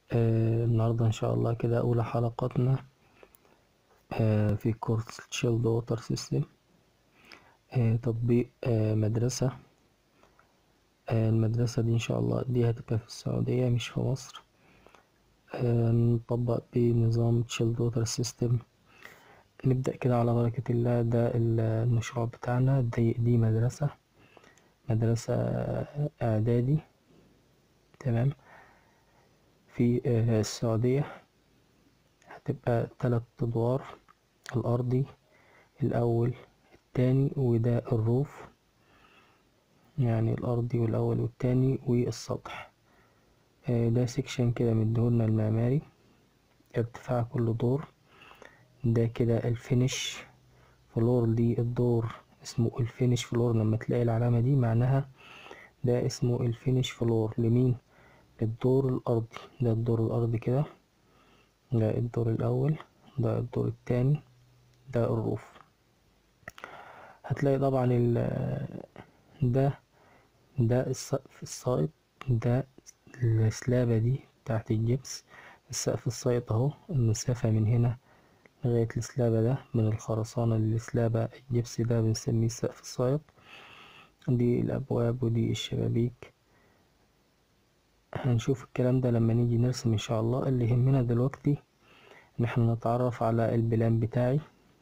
آه النهاردة إن شاء الله كده أولى حلقاتنا آه في كورس تشيلد ووتر سيستم آه تطبيق آه مدرسة آه المدرسة دي إن شاء الله دي هتبقى في السعودية مش في مصر آه نطبق بنظام تشيلد ووتر سيستم نبدأ كده على بركة الله ده المشروع بتاعنا دي, دي مدرسة مدرسة إعدادي تمام في السعودية هتبقى تلات أدوار الأرضي الأول التاني وده الروف يعني الأرضي والأول والتاني والسطح ده سيكشن كده مديهولنا المعماري ارتفاع كل دور ده كده الفينش فلور دي الدور اسمه الفينش فلور لما تلاقي العلامة دي معناها ده اسمه الفينش فلور لمين الدور الأرضي ده الدور الأرضي كده ده الدور الأول ده الدور التاني ده الروف هتلاقي طبعا ال ده ده السقف السايط ده السلابة دي بتاعت الجبس السقف السايط اهو المسافة من هنا لغاية السلابة ده من الخرسانة للسلابة الجبس ده بنسميه السقف السايط دي الأبواب ودي الشبابيك هنشوف الكلام ده لما نيجي نرسم ان شاء الله اللي يهمنا دلوقتي ان احنا نتعرف على البلان بتاعي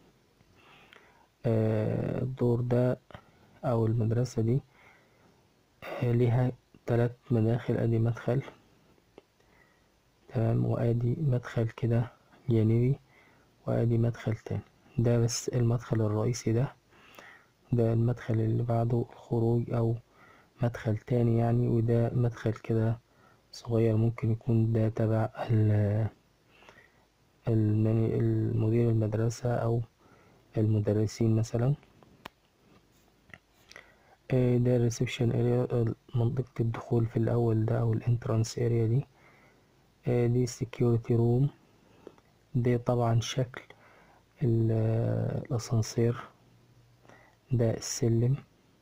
آه الدور ده او المدرسة دي آه ليها تلات مداخل ادي مدخل تمام وادي مدخل كده جانبي وادي مدخل تاني ده بس المدخل الرئيسي ده ده المدخل اللي بعده الخروج او مدخل تاني يعني وده مدخل كده صغير ممكن يكون ده تبع المدير المدرسة أو المدرسين مثلا ده الريسبشن اريا منطقة الدخول في الأول ده أو الانترانس اريا دي دي security روم ده طبعا شكل الأسانسير ده السلم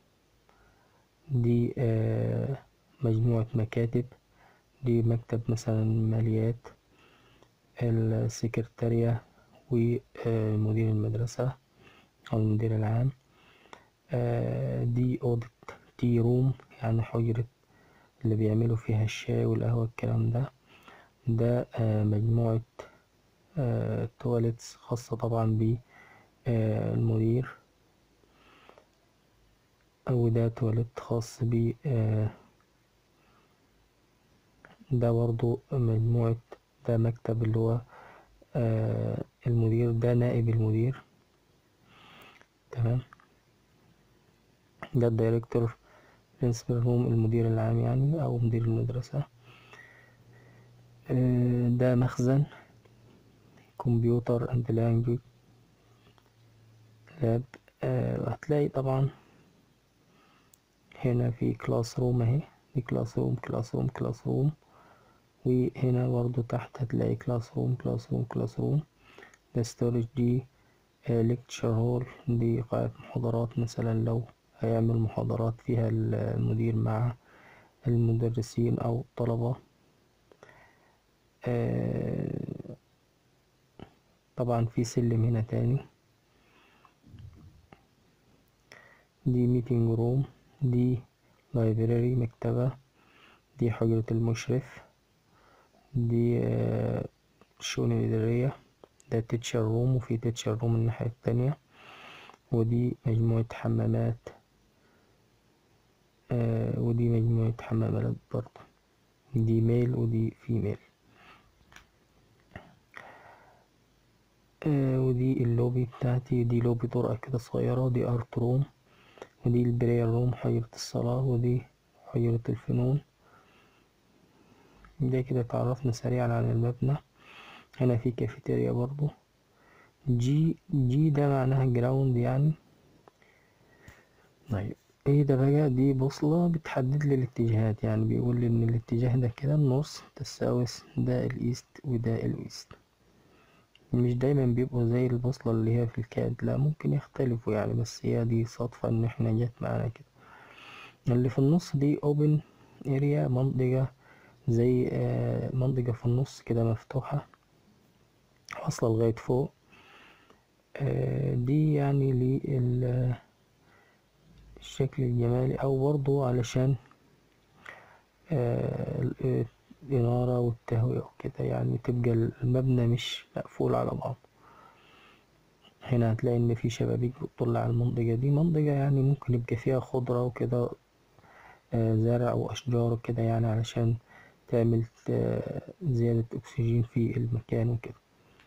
دي مجموعة مكاتب دي مكتب مثلا ماليات السكرتارية ومدير المدرسة أو المدير العام دي أوضة تي روم يعني حجرة اللي بيعملوا فيها الشاي والقهوة الكلام ده ده مجموعة تواليتس خاصة طبعا بالمدير وده تواليت خاص ب ده برضو مجموعة ده مكتب اللي هو آه المدير ده نائب المدير تمام ده الدايركتور برنسبل روم المدير العام يعني أو مدير المدرسة آه ده مخزن كمبيوتر اند لانجوج لاب آه هتلاقي طبعا هنا في كلاس روم اهي دي كلاس روم كلاس روم كلاس روم وهنا برضو تحت هتلاقي كلاس روم كلاس روم كلاس روم ده ستورج دي ليكتشر هول دي قاعة محاضرات مثلا لو هيعمل محاضرات فيها المدير مع المدرسين أو الطلبة طبعا في سلم هنا تاني دي ميتنج روم دي لايبراري مكتبة دي حجرة المشرف دي الشؤون الإدارية ده تيتشر روم وفي تيتشر روم الناحية التانية ودي مجموعة حمامات آه ودي مجموعة حمامات برضه دي ميل ودي فيميل آه ودي اللوبي بتاعتي دي لوبي طرقة كده صغيرة دي ارت روم ودي البرير روم حجرة الصلاة ودي حجرة الفنون ده كده اتعرفنا سريعا عن المبنى هنا في كافيتيريا برضو جي جي ده معناها جراوند يعني طيب ايه ده بقى دي بوصلة بتحدد لي الاتجاهات يعني بيقول لي ان الاتجاه ده كده النص تساوس ده الايست وده الويست مش دايما بيبقوا زي البوصلة اللي هي في الكاد لا ممكن يختلفوا يعني بس هي دي صدفة ان احنا جت معانا كده اللي في النص دي اوبن اريا منطقة زي آه، منطقة في النص كده مفتوحة واصلة لغاية فوق آه، دي يعني للشكل الجمالي أو برضو علشان آه، الإنارة والتهوية وكده يعني تبقى المبنى مش مقفول على بعض هنا هتلاقي إن في شبابيك بتطل على المنطقة دي منطقة يعني ممكن يبقى فيها خضرة وكده آه، زرع وأشجار وكده يعني علشان تعمل زيادة أكسجين في المكان وكده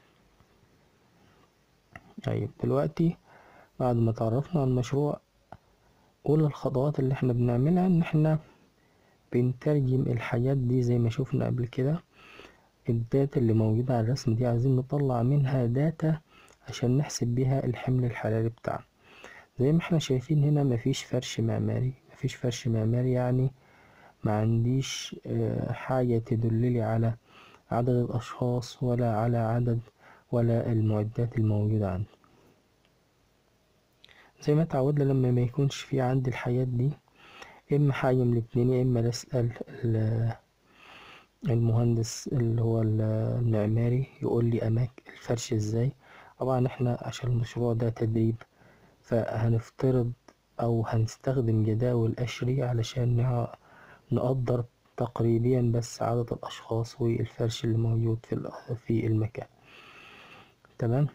طيب دلوقتي بعد ما تعرفنا على المشروع كل الخطوات اللي احنا بنعملها ان احنا بنترجم الحاجات دي زي ما شوفنا قبل كده الداتا اللي موجودة على الرسم دي عايزين نطلع منها داتا عشان نحسب بيها الحمل الحراري بتاعنا زي ما احنا شايفين هنا مفيش فرش معماري مفيش فرش معماري يعني ما عنديش حاجة تدللي على عدد الأشخاص ولا على عدد ولا المعدات الموجودة عندي زي ما اتعودنا لما ما يكونش في عندي الحاجات دي اما حاجة من الاتنين يا اما نسأل المهندس اللي هو المعماري يقول لي اماكن الفرش ازاي طبعا احنا عشان المشروع ده تدريب فهنفترض او هنستخدم جداول اشري علشان نقدر تقريبيا بس عدد الاشخاص والفرش اللي موجود في في المكان تمام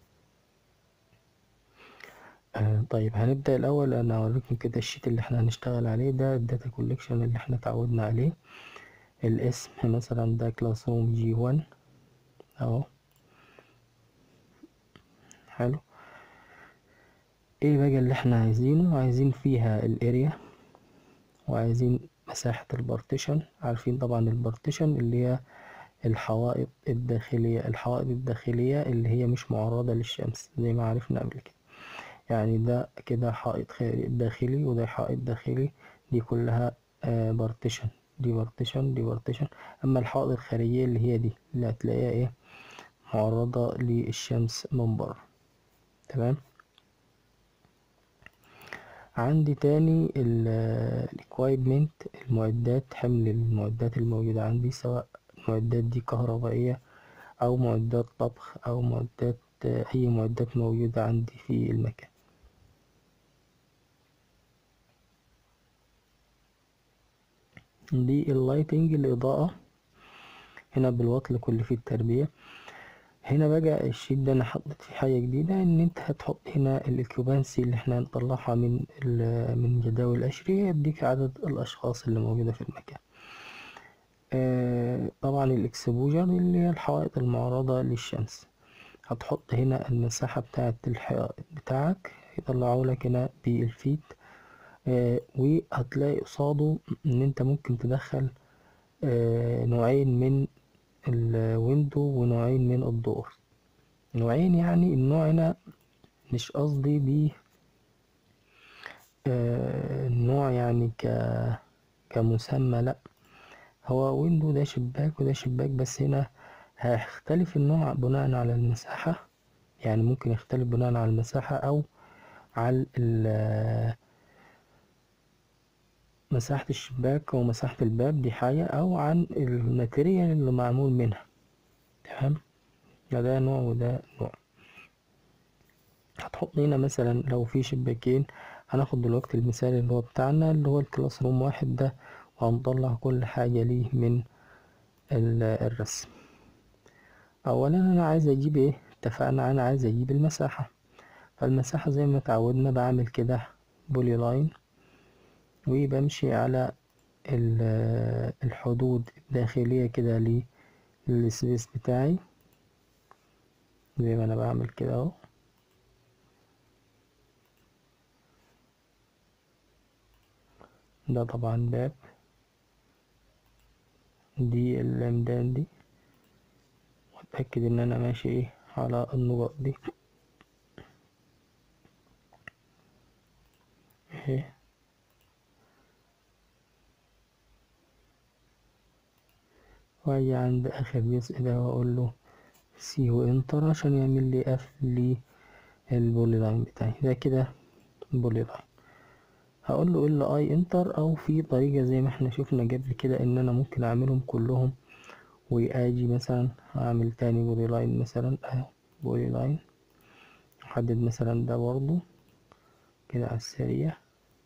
آه طيب هنبدأ الأول أنا هوريكم كده الشيت اللي احنا هنشتغل عليه ده الداتا كوليكشن اللي احنا اتعودنا عليه الاسم مثلا ده كلاس روم جي وان اهو حلو ايه بقى اللي احنا عايزينه عايزين فيها الاريا وعايزين مساحة البارتيشن عارفين طبعا البارتيشن اللي هي الحوائط الداخلية الحوائط الداخلية اللي هي مش معرضة للشمس زي ما عرفنا قبل كده يعني ده كده حائط داخلي وده حائط داخلي دي كلها بارتيشن دي بارتيشن دي بارتيشن اما الحائط الخارجية اللي هي دي اللي هتلاقيها ايه معرضة للشمس من بره تمام عندي تاني الاكوايبمنت المعدات حمل المعدات الموجودة عندي سواء المعدات دي كهربائية أو معدات طبخ أو معدات أي معدات موجودة عندي في المكان دي اللايتنج الإضاءة هنا بالوات لكل في التربية هنا بقى الشيت ده انا حطيت فيه حاجة جديدة ان انت هتحط هنا الاكيوبانسي اللي احنا هنطلعها من من جداول الاشرية يديك عدد الاشخاص اللي موجودة في المكان آه طبعا الاكسبوجر اللي هي الحوائط المعرضة للشمس هتحط هنا المساحة بتاعة الحائط بتاعك يطلعوا لك هنا بالفيت آه وهتلاقي قصاده ان انت ممكن تدخل آه نوعين من الويندو ونوعين من الدور نوعين يعني النوع هنا مش قصدي ب آه النوع يعني ك كمسمى لا هو ويندو ده شباك وده شباك بس هنا هيختلف النوع بناء على المساحة يعني ممكن يختلف بناء على المساحة أو على مساحة الشباك ومساحة الباب دي حاجة أو عن الماتيريال اللي معمول منها تمام ده ده نوع وده نوع هتحط هنا مثلا لو في شباكين هناخد دلوقتي المثال اللي هو بتاعنا اللي هو الكلاس روم واحد ده وهنطلع كل حاجة ليه من الرسم أولا أنا عايز أجيب إيه اتفقنا أنا عايز أجيب المساحة فالمساحة زي ما اتعودنا بعمل كده بولي لاين وبمشي على الحدود الداخلية كده للسبيس بتاعي زي ما أنا بعمل كده أهو ده طبعا باب دي اللمدان دي واتأكد ان انا ماشي ايه على النقط دي اهي واجي عند اخر جزء ده واقول له سي وانتر عشان يعمل لي قفل لي البولي لاين بتاعي ده كده البولي لاين هقول له ال اي انتر او في طريقة زي ما احنا شفنا قبل كده ان انا ممكن اعملهم كلهم واجي مثلا اعمل تاني بولي لاين مثلا اهو بولي لاين احدد مثلا ده برضو كده على السريع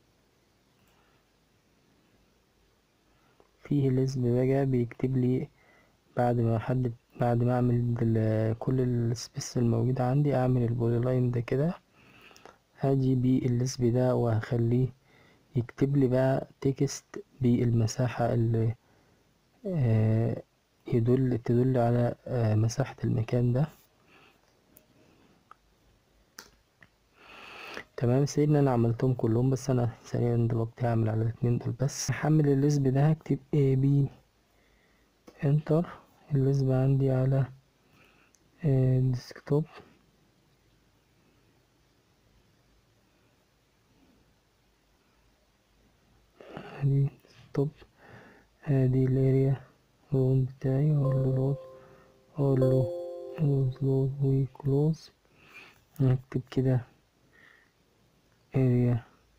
فيه لسب بقى بيكتب لي بعد ما احدد بعد ما اعمل كل السبيس الموجودة عندي اعمل البولي لاين ده كده هاجي باللسب ده وهخليه يكتب لي بقى تكست بالمساحة اللي آه يدل تدل على آه مساحة المكان ده تمام سيدنا انا عملتهم كلهم بس انا سريعا دلوقتي هعمل على الاتنين دول بس هحمل اللسب ده هكتب A B انتر اللسب عندي على آه ديسكتوب ادي ستوب ادي الاريا لود بتاعي اقول له لود اقول له كلوز لود وكلوز نكتب كده اريا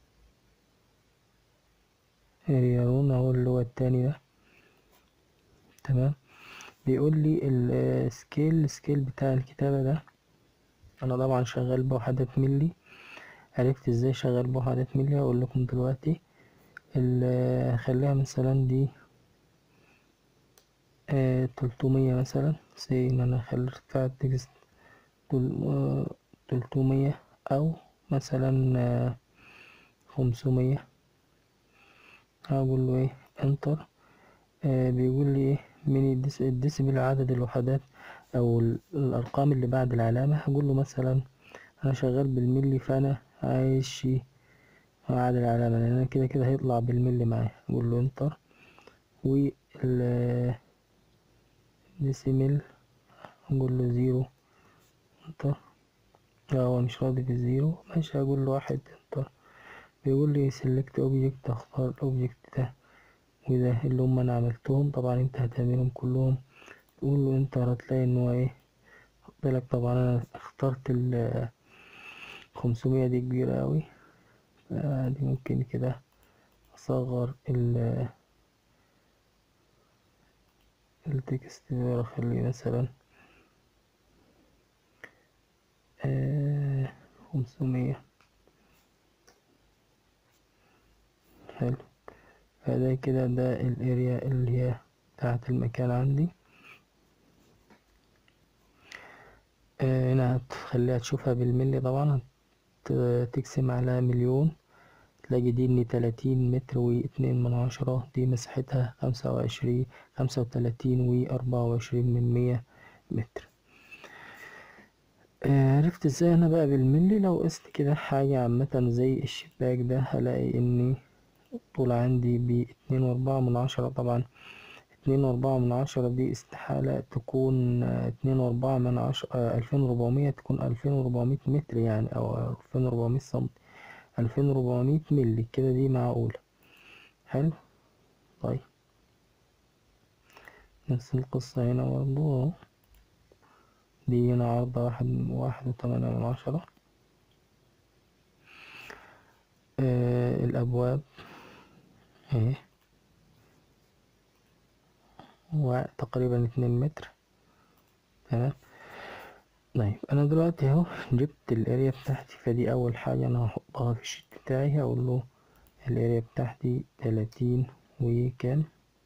اريا لون اهو اللي هو التاني ده تمام بيقول لي السكيل السكيل بتاع الكتابة ده انا طبعا شغال بوحدات ملي عرفت ازاي شغال بوحدات ملي هقول لكم دلوقتي خليها مثلا دي تلتمية مثلا سي ان انا اخلي ارتفاع التكست تلتمية او مثلا خمسمية هقول له ايه انتر آه بيقول لي ايه من الديسبل عدد الوحدات او الارقام اللي بعد العلامة هقول له مثلا انا شغال بالملي فانا عايز شي بعد العلامة لان انا كده كده هيطلع بالملي معايا اقول له انتر وال ديسيمل اقول له زيرو انتر لا هو مش راضي بالزيرو ماشي هقول له واحد انتر بيقول لي سيلكت اوبجكت اختار الاوبجكت ده وده اللي هم انا عملتهم طبعا انت هتعملهم كلهم تقول له انتر هتلاقي ان هو ايه بالك طبعا انا اخترت ال خمسمية دي كبيرة اوي دي ممكن كده اصغر ال التكست ده اخليه مثلا خمسمية حلو فده كده ده الاريا اللي هي بتاعت المكان عندي آه هنا هتخليها تشوفها بالملي طبعا تقسم على مليون تلاقي دي ان تلاتين متر واتنين من عشرة دي مساحتها خمسة وعشرين خمسة وتلاتين واربعة وعشرين من مية متر آه عرفت ازاي انا بقى بالملي لو قست كده حاجة عامة زي الشباك ده هلاقي اني الطول عندي باتنين واربعة من عشرة طبعا اتنين واربعة من عشرة دي استحالة تكون اتنين واربعة من عشرة الفين وربعمية تكون الفين وربعمية متر يعني او الفين وربعمية سنتي الفين وربعمية ملي كده دي معقولة حلو طيب نفس القصة هنا برضو اهو دي هنا عرضة واحد واحد وتمانية من عشرة آه الأبواب اهي وتقريبا اتنين متر تمام طيب انا دلوقتي اهو جبت الاريا بتاعتي فدي اول حاجة انا هحطها في الشيت بتاعي هقول له الاريا بتاعتي تلاتين وكام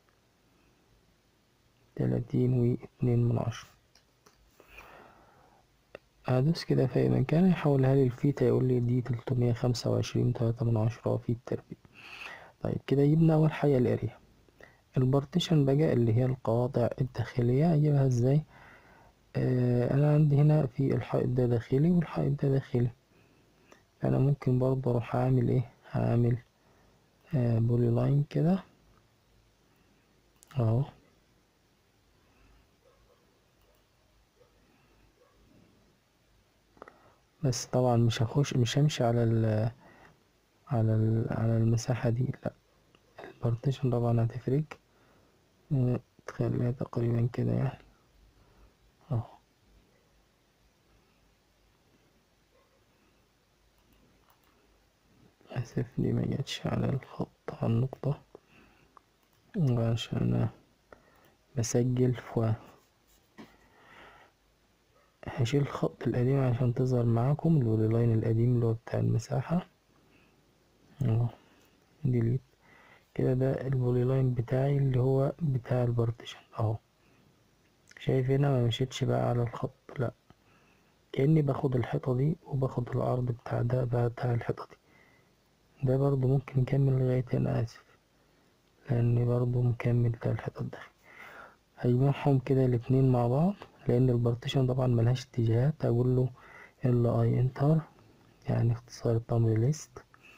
تلاتين واتنين من عشرة هدوس كده في اي مكان يحولها لي الفيتا يقول لي دي تلتمية خمسة وعشرين تلاتة من عشرة في التربيع طيب كده جبنا اول حاجة الاريا البارتيشن بقى اللي هي القواطع الداخلية اجيبها ازاي آه انا عندي هنا في الحائط ده داخلي والحائط ده داخلي فانا ممكن برضه اروح اعمل ايه هعمل آه بولي لاين كده اهو بس طبعا مش هخش مش همشي على ال على ال على المساحة دي لا البارتيشن طبعا هتفرق تخليها تقريبا كده يعني اهو آسف دي ما جاتش على الخط على النقطة وعشان أنا بسجل ف هشيل الخط القديم عشان تظهر معاكم البولي لاين القديم اللي هو بتاع المساحة اهو ديليت كده ده البولي لاين بتاعي اللي هو بتاع البارتيشن اهو شايف هنا ما مشيتش بقى على الخط لا كأني باخد الحيطة دي وباخد العرض بتاع ده بقى بتاع الحيطة دي ده برضو ممكن نكمل لغاية هنا آسف لأني برضو مكمل بتاع الحيطة الداخلي هجمعهم كده الاتنين مع بعض لأن البارتيشن طبعا ملهاش اتجاهات هقول له ال اي انتر يعني اختصار التمر ليست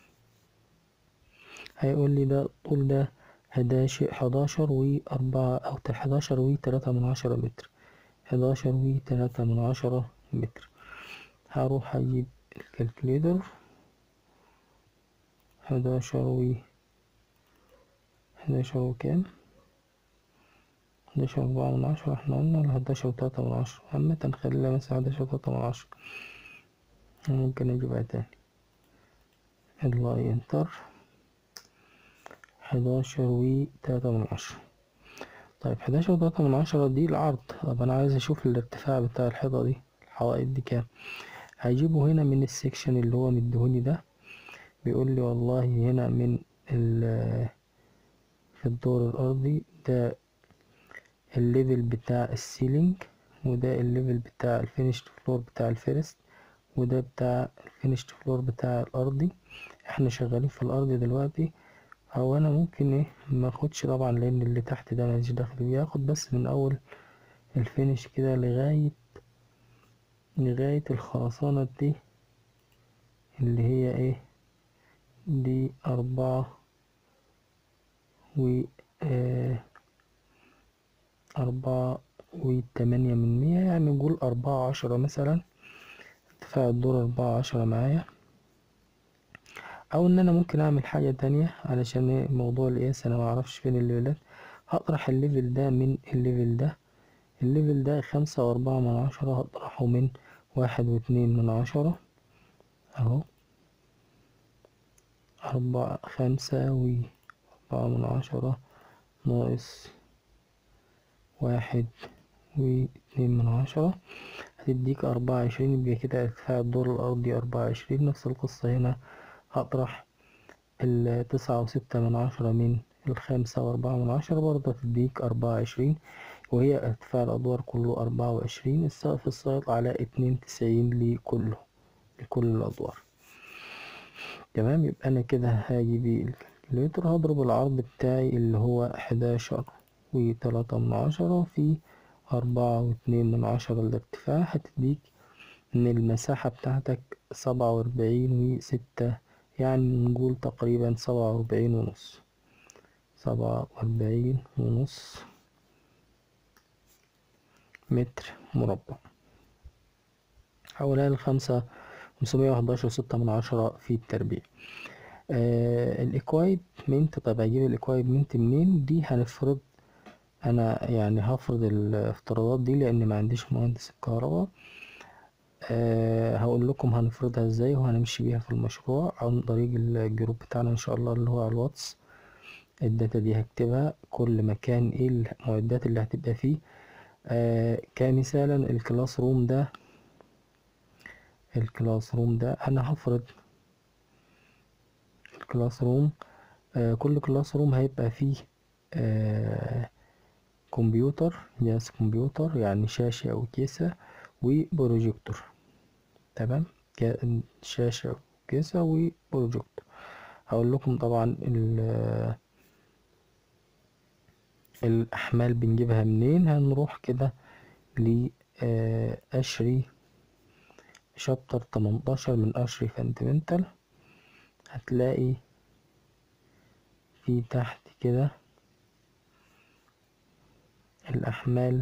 هيقول لي ده طول ده حداشر حداشر وأربعة أو حداشر وتلاتة من عشرة متر حداشر وتلاتة من عشرة متر هروح أجيب الكالكوليتر حداشر و حداشر وكام حداشر أربعة من عشرة احنا قلنا ولا حداشر وتلاتة من عشرة عامة نخليها مثلا حداشر وتلاتة من عشرة ممكن أجيبها تاني اللاي انتر حداشر وتلاتة من عشرة طيب حداشر وتلاتة من عشرة دي العرض طب أنا عايز أشوف الارتفاع بتاع الحيطة دي الحوائط دي كام هجيبه هنا من السكشن اللي هو مديهوني ده بيقول لي والله هنا من ال في الدور الأرضي ده الليفل بتاع السيلينج وده الليفل بتاع الفينيشد فلور بتاع الفيرست وده بتاع الفينيشد فلور بتاع الأرضي احنا شغالين في الأرضي دلوقتي هو أنا ممكن ايه ماخدش طبعا لأن اللي تحت ده ماليش دخل بيه هاخد بس من أول الفينش كده لغاية لغاية الخرسانة دي اللي هي ايه دي أربعة و آه أربعة وتمانية من مية يعني نقول أربعة عشرة مثلا ارتفاع الدور أربعة عشرة معايا أو إن أنا ممكن أعمل حاجة تانية علشان إيه موضوع القياس أنا معرفش فين الليفلات هطرح الليفل ده من الليفل ده الليفل ده خمسة وأربعة من عشرة هطرحه من واحد واتنين من عشرة أهو أربعة خمسة وأربعة من عشرة ناقص واحد واتنين من عشرة هتديك أربعة وعشرين يبقى كده ارتفاع الدور الأرضي أربعة وعشرين نفس القصة هنا هطرح التسعة وستة من عشرة من الخامسة وأربعة من عشرة برضه هتديك أربعة وعشرين وهي ارتفاع الأدوار كله أربعة وعشرين السقف السائط على اتنين تسعين لكله لكل الأدوار تمام يبقى أنا كده هاجي بالكالكوليتر هضرب العرض بتاعي اللي هو حداشر وتلاتة من عشرة في أربعة واتنين من عشرة الارتفاع هتديك إن المساحة بتاعتك سبعة وأربعين وستة يعني نقول تقريبا سبعة وأربعين ونص سبعة وأربعين ونص متر مربع حوالي الخمسة خمسمية وحداشر ستة من عشرة في التربيع آه الاكوايبمنت طب اجيب الاكوايبمنت منين دي هنفرض انا يعني هفرض الافتراضات دي لان ما عنديش مهندس الكهرباء أه هقول لكم هنفرضها ازاي وهنمشي بيها في المشروع عن طريق الجروب بتاعنا ان شاء الله اللي هو على الواتس الداتا دي هكتبها كل مكان ايه المعدات اللي هتبقى فيه أه كمثالا الكلاس روم ده الكلاس روم ده انا هفرض الكلاس روم أه كل كلاس روم هيبقى فيه أه كمبيوتر جهاز كمبيوتر يعني شاشة أو كيسة وبروجيكتور تمام شاشة وكيسة وبروجيكتور هقول لكم طبعا الأحمال بنجيبها منين هنروح كده لأشري شابتر تمنتاشر من أشري فاندمنتال هتلاقي في تحت كده الأحمال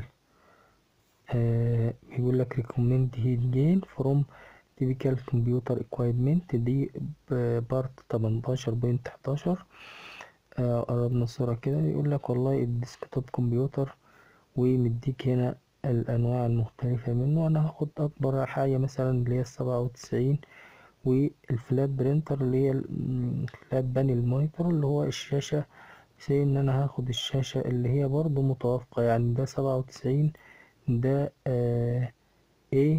آه بيقول لك recommend heat gain from typical computer equipment دي بارت تمنتاشر بوينت حداشر قربنا الصورة كده يقول لك والله الديسكتوب كمبيوتر ومديك هنا الأنواع المختلفة منه أنا هاخد أكبر حاجة مثلا اللي هي السبعة وتسعين والفلات برينتر اللي هي الفلات بانل مونيتور اللي هو الشاشة زي ان انا هاخد الشاشة اللي هي برضو متوافقة يعني ده سبعة وتسعين ده آه A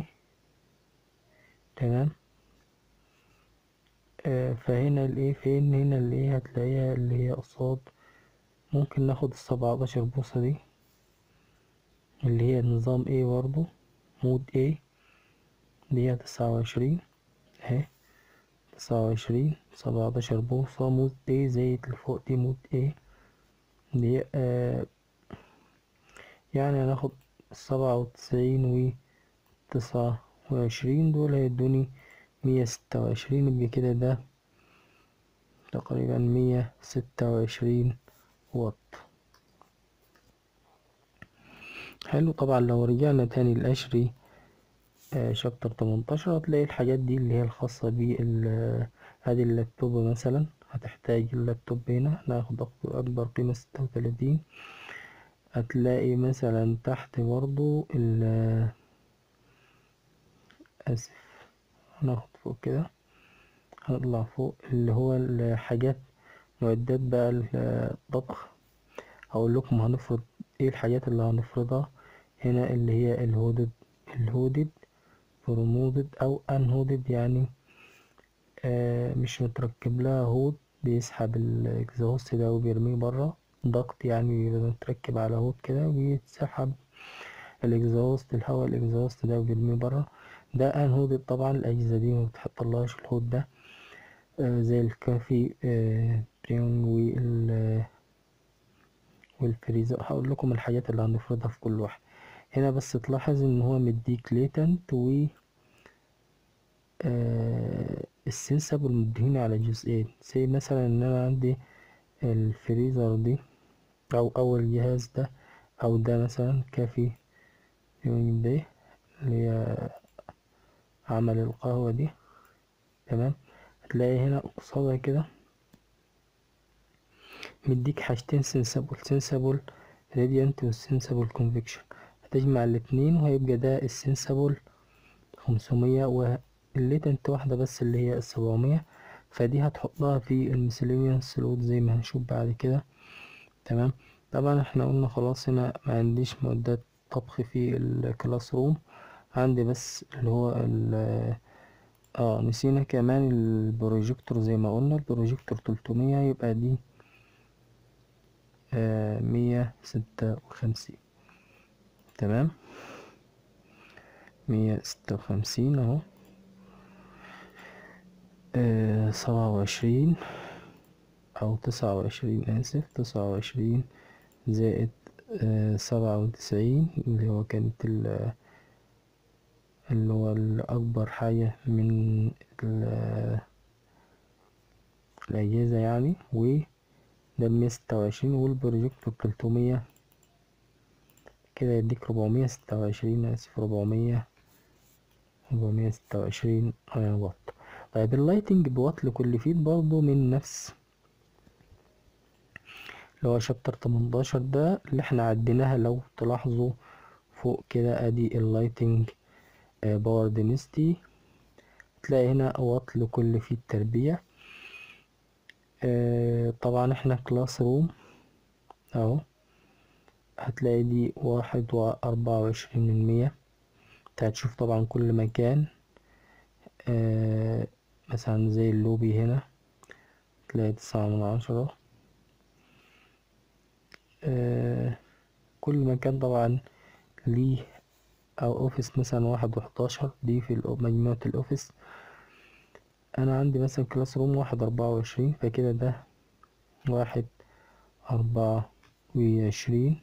تمام آه فهنا الايه فين هنا اللي هي هتلاقيها اللي هي قصاد ممكن ناخد السبعتاشر بوصة دي اللي هي نظام A برضو مود A اللي هي تسعة وعشرين اهي تسعة وعشرين سبعتاشر بوصة مود A زي اللي فوق دي مود A اللي هي آه يعني هناخد سبعة وتسعين وتسعة وعشرين دول هيدوني مية ستة وعشرين يبقى كده ده تقريبا مية ستة وعشرين واط حلو طبعا لو رجعنا تاني لأشري آه شابتر تمنتاشر هتلاقي الحاجات دي اللي هي الخاصة بال ادي اللابتوب مثلا هتحتاج اللابتوب هنا ناخد أكبر قيمة ستة وتلاتين هتلاقي مثلا تحت برضو ال آسف هناخد فوق كده هنطلع فوق اللي هو الحاجات معدات بقى الطبخ هقول لكم هنفرض ايه الحاجات اللي هنفرضها هنا اللي هي الهودد الهودد برومودد او انهودد يعني آه مش متركب لها هود بيسحب الاكزوست ده وبيرميه برا ضغط يعني متركب على هود كده ويتسحب الاكزوست الهواء الاكزوست ده وبيرميه برا ده انهودد طبعا الاجهزه دي مبتحطلهاش الهود ده آه زي الكافي آه بريون وال والفريزر هقول لكم الحاجات اللي هنفرضها في كل واحد هنا بس تلاحظ ان هو مديك ليتنت و آه السنسبل مديهوني على جزئين زي مثلا ان انا عندي الفريزر دي او اول جهاز ده او ده مثلا كافي يوم ده اللي هي عمل القهوة دي تمام هتلاقي هنا قصادها كده مديك حاجتين سنسبل سنسبل راديانت والسنسبل كونفكشن هتجمع الاتنين وهيبقى ده السنسبل خمسمية والليتنت واحدة بس اللي هي السبعمية فدي هتحطها في الميسلينيوس سلوت زي ما هنشوف بعد كده تمام طبعا احنا قلنا خلاص هنا ما عنديش معدات طبخ في الكلاس روم عندي بس اللي هو اه نسينا كمان البروجيكتور زي ما قلنا البروجيكتور تلتمية يبقى دي آه مية ستة وخمسين تمام مية ستة وخمسين اهو آه سبعة وعشرين أو تسعة وعشرين آسف تسعة وعشرين زائد آه سبعة وتسعين اللي هو كانت اللي هو الأكبر حاجة من الأجهزة يعني و ده المية ستة وعشرين والبروجيكتور تلتمية كده يديك ربعمية ستة وعشرين آسف ربعمية ربعمية ستة وعشرين واط طيب اللايتنج بواط لكل فيت برضو من نفس اللي هو شابتر تمنتاشر ده اللي احنا عديناها لو تلاحظوا فوق كده ادي اللايتنج باور دينستي تلاقي هنا واط لكل فيت تربيع آه طبعا احنا كلاس روم اهو هتلاقي دي واحد وأربعة وعشرين من مية هتشوف طبعا كل مكان آه مثلا زي اللوبي هنا تلاقي تسعة من عشرة آه كل مكان طبعا ليه أو أوفيس مثلا واحد وحداشر دي في مجموعة الأوفيس أنا عندي مثلا كلاس روم واحد أربعة وعشرين فكده ده واحد أربعة وعشرين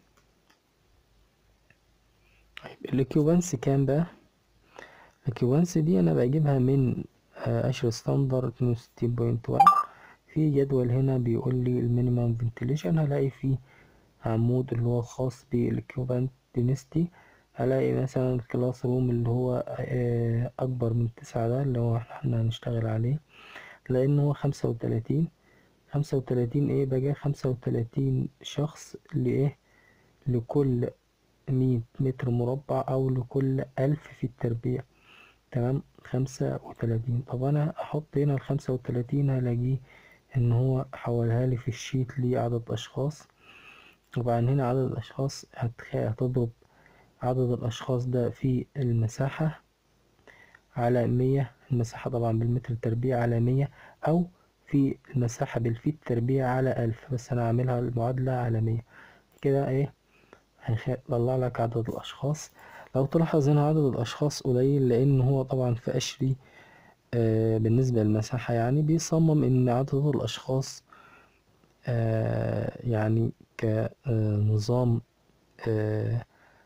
طيب الكيوبانس كام بقى الكيوبانس دي أنا بجيبها من أشر ستاندر اتنين وستين بوينت واحد في جدول هنا بيقول لي المينيمم فنتيليشن هلاقي فيه عمود اللي هو خاص بالكيوبانت دينستي هلاقي مثلا الكلاس روم اللي هو أكبر من تسعة ده اللي هو احنا هنشتغل عليه لأن هو خمسة وتلاتين خمسة وتلاتين ايه بقى خمسة وتلاتين شخص لإيه لكل مية متر مربع أو لكل ألف في التربيع تمام خمسة وتلاتين طب انا احط هنا الخمسة وتلاتين هلاقيه ان هو حولها لي في الشيت لعدد اشخاص وبعدين هنا عدد الاشخاص هتخ- هتضرب عدد الاشخاص ده في المساحة على مية المساحة طبعا بالمتر تربيع على مية او في المساحة بالفيت تربيع على ألف بس أنا عاملها المعادلة على مية كده إيه هيطلع لك عدد الأشخاص لو تلاحظ هنا عدد الأشخاص قليل لأن هو طبعا في أشري آه بالنسبة للمساحة يعني بيصمم إن عدد الأشخاص آه يعني كنظام آه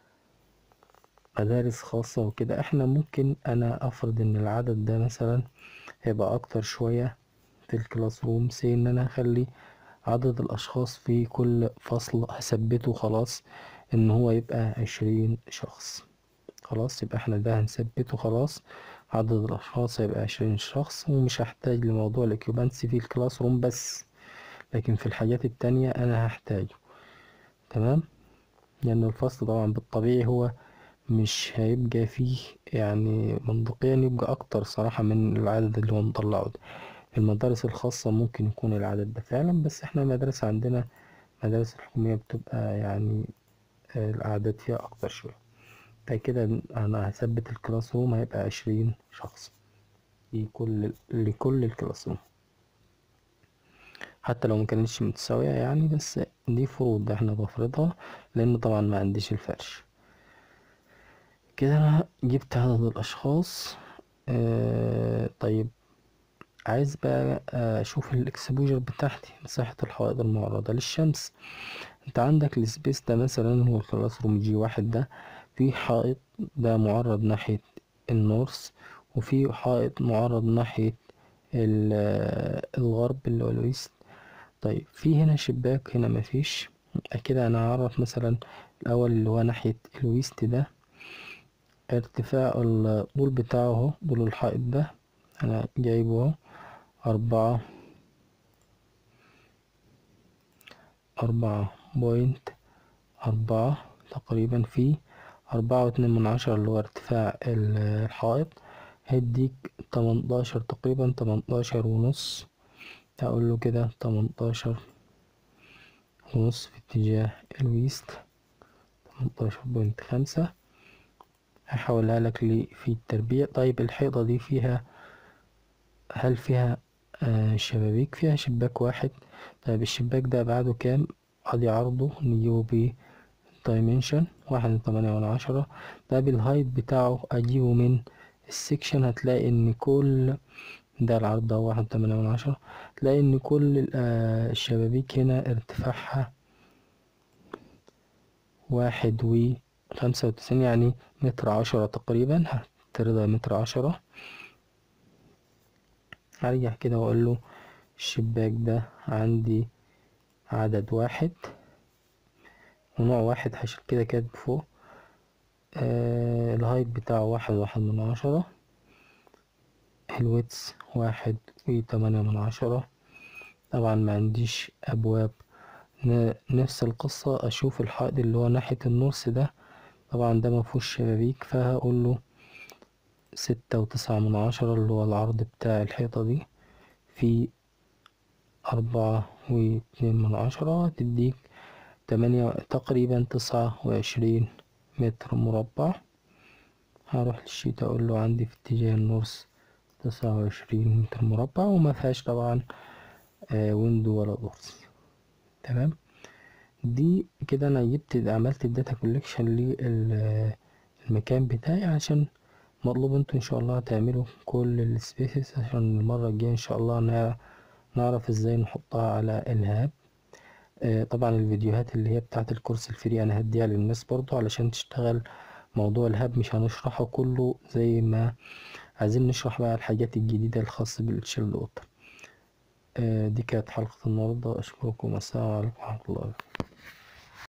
مدارس خاصة وكده احنا ممكن أنا أفرض إن العدد ده مثلا هيبقى أكتر شوية في الكلاس روم سي ان انا اخلي عدد الاشخاص في كل فصل هثبته خلاص ان هو يبقى عشرين شخص خلاص يبقى احنا ده هنثبته خلاص عدد الاشخاص هيبقى عشرين شخص ومش هحتاج لموضوع الاكيوبانسي في الكلاس روم بس لكن في الحاجات التانية انا هحتاجه تمام لان الفصل طبعا بالطبيعي هو مش هيبقى فيه يعني منطقيا يبقى اكتر صراحة من العدد اللي هو مطلعه ده المدارس الخاصة ممكن يكون العدد ده فعلا بس احنا المدرسة عندنا مدارس الحكومية بتبقى يعني الأعداد فيها أكتر شوية طيب كده أنا هثبت الكلاس روم هيبقى عشرين شخص لكل لكل الكلاس روم حتى لو مكانتش متساوية يعني بس دي فروض احنا بفرضها لأن طبعا ما عنديش الفرش كده أنا جبت عدد الأشخاص اه طيب عايز بقى اشوف الاكسبوجر بتاعتي مساحة الحوائط المعرضة للشمس انت عندك السبيس ده مثلا هو الكلاس روم جي واحد ده في حائط ده معرض ناحية النورث وفي حائط معرض ناحية الغرب اللي هو الويست طيب في هنا شباك هنا مفيش كده انا هعرف مثلا الاول اللي هو ناحية الويست ده ارتفاع الطول بتاعه اهو طول الحائط ده انا جايبه اهو أربعة أربعة بوينت أربعة تقريبا في أربعة واتنين من عشرة اللي هو ارتفاع الحائط هيديك تمنتاشر تقريبا تمنتاشر ونص هقول له كده تمنتاشر ونص في اتجاه الويست تمنتاشر بوينت خمسة هحولها لك لي في التربيع طيب الحيطة دي فيها هل فيها آه شبابيك فيها شباك واحد طيب الشباك ده أبعاده كام ادي عرضه نجيبه ب dimension واحد وتمانية من عشرة طيب الهايت بتاعه اجيبه من السكشن هتلاقي ان كل ده العرض ده واحد وتمانية من عشرة تلاقي ان كل آه الشبابيك هنا ارتفاعها واحد وخمسة وتسعين يعني متر عشرة تقريبا هترضى متر عشرة هرجع كده واقول له الشباك ده عندي عدد واحد ونوع واحد هشيل كده كاتب فوق آه الهايت بتاعه واحد واحد من عشرة الويتس واحد وتمانية من عشرة طبعا ما عنديش ابواب نفس القصة اشوف الحائط اللي هو ناحية النص ده طبعا ده مفهوش شبابيك فهقول له ستة وتسعة من عشرة اللي هو العرض بتاع الحيطة دي في أربعة واتنين من عشرة تديك تمانية تقريبا تسعة وعشرين متر مربع هروح للشيت أقول له عندي في اتجاه النورث تسعة وعشرين متر مربع وما فيهاش طبعا آه ويندو ولا دورز تمام دي كده أنا جبت عملت الداتا كوليكشن للمكان بتاعي عشان مطلوب انتوا ان شاء الله تعملوا كل السبيسز عشان المرة الجاية ان شاء الله نعرف ازاي نحطها على الهاب آه طبعا الفيديوهات اللي هي بتاعت الكورس الفري انا هديها للناس برضو علشان تشتغل موضوع الهاب مش هنشرحه كله زي ما عايزين نشرح بقى الحاجات الجديدة الخاصة بالتشيلد ووتر آه دي كانت حلقة النهاردة اشكركم والسلام عليكم ورحمة الله وبركاته